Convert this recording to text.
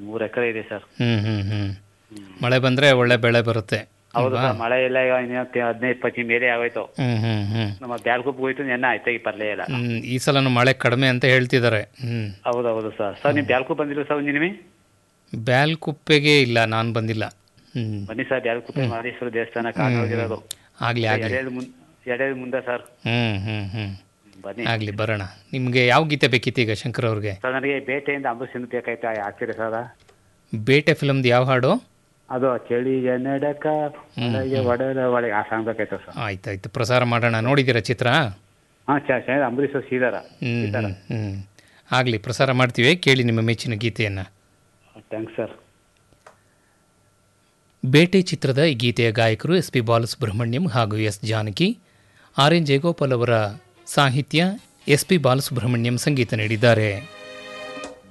ಮೂರು ಎಕರೆ ಇದೆ ಸರ್ ಹ್ಞೂ ಹ್ಞೂ ಹ್ಞೂ ಮಳೆ ಬಂದರೆ ಒಳ್ಳೆ ಬೆಳೆ ಬರುತ್ತೆ ಹೌದು ಸರ್ ಮಳೆ ಇಲ್ಲ ಈಗ ಇನ್ನು ತಿ- ಹದಿನೈದು ಇಪ್ಪತ್ತು ಮೇಲೆ ಆಗೋಯ್ತು ಹ್ಞೂ ಹ್ಞೂ ಹ್ಞೂ ನಮ್ಮ ಬ್ಯಾಲ್ಕುಪ್ ಹೋಯ್ತು ನೆನ್ನೆ ಆಯ್ತು ಈ ಪರ್ಲೇ ಇಲ್ಲ ಹ್ಮ್, ಈ ಸಲನು ಮಳೆ ಕಡಿಮೆ ಅಂತ ಹೇಳ್ತಿದ್ದಾರೆ ಹ್ಞೂ ಹೌದು ಹೌದು ಸರ್ ಸರ್ ನೀವು ಬ್ಯಾಲ್ಕುಪ್ ಬಂದಿಲ್ಲ ಸರ್ ಒಂದು ನಿಮಿಷ ಬ್ಯಾಲ್ಕುಪ್ಪೆಗೆ ಇಲ್ಲ ನಾನು ಬಂದಿಲ್ಲ ಹ್ಞೂ ಬನ್ನಿ ಸರ್ ಬ್ಯಾಲ್ಕುಪ್ಪೆ ಮಹದೇಶ್ವರ ದೇವಸ್ಥಾನ ಕಾಣೋಗಿರೋದು ಆಗಲಿ ಆಗಲಿ ಎಡೆದು ಮುಂದೆ ಎಡೆದು ಮುಂದೆ ಸರ್ ಹ್ಞೂ ಹ್ಞೂ ಹ್ಞೂ ಬನ್ನಿ ಆಗಲಿ ಬರೋಣ ನಿಮಗೆ ಯಾವ ಗೀತೆ ಬೇಕಿತ್ತು ಈಗ ಶಂಕರ್ ಅವ್ರಿಗೆ ಸರ್ ನನಗೆ ಬೇಟೆಯಿಂದ ಅಂಬರೀಷ್ ಸಿಂಗ್ ಬೇಕಾಯ್ತು ಆಗ್ತೀರಿ ಸರ್ ಬೇಟೆ ಫಿಲಮ್ದು ಯಾವ ಹಾಡು ಅದು ಚಳಿಗೆ ನಡಕ ಒಳಗೆ ಒಡೆದ ಒಳಗೆ ಆ ಸಾಂಗ್ ಬೇಕಾಯ್ತು ಸರ್ ಆಯ್ತಾಯ್ತು ಪ್ರಸಾರ ಮಾಡೋಣ ನೋಡಿದ್ದೀರಾ ಚಿತ್ರ ಹಾಂ ಚೆನ್ನಾಗಿ ಅಂಬರೀಷ್ ಅವ್ರು ಸೀದಾರ ಹ್ಞೂ ಹ್ಞೂ ಹ್ಞೂ ಆಗಲಿ ಪ್ರಸಾರ ಮಾಡ್ತೀವಿ ಕೇಳಿ ನಿಮ್ಮ ಮೆಚ್ಚಿನ ಗೀತೆಯನ್ನು ಥ್ಯಾಂಕ್ಸ್ ಸರ್ ಬೇಟೆ ಚಿತ್ರದ ಈ ಗೀತೆಯ ಗಾಯಕರು ಎಸ್ ಪಿ ಬಾಲಸುಬ್ರಹ್ಮಣ್ಯಂ ಹಾಗೂ S Janaki R N Jayagopal ಅವರ ಸಾಹಿತ್ಯ ಎಸ್ ಪಿ ಬಾಲಸುಬ್ರಹ್ಮಣ್ಯಂ ಸಂಗೀತ ನೀಡಿದ್ದಾರೆ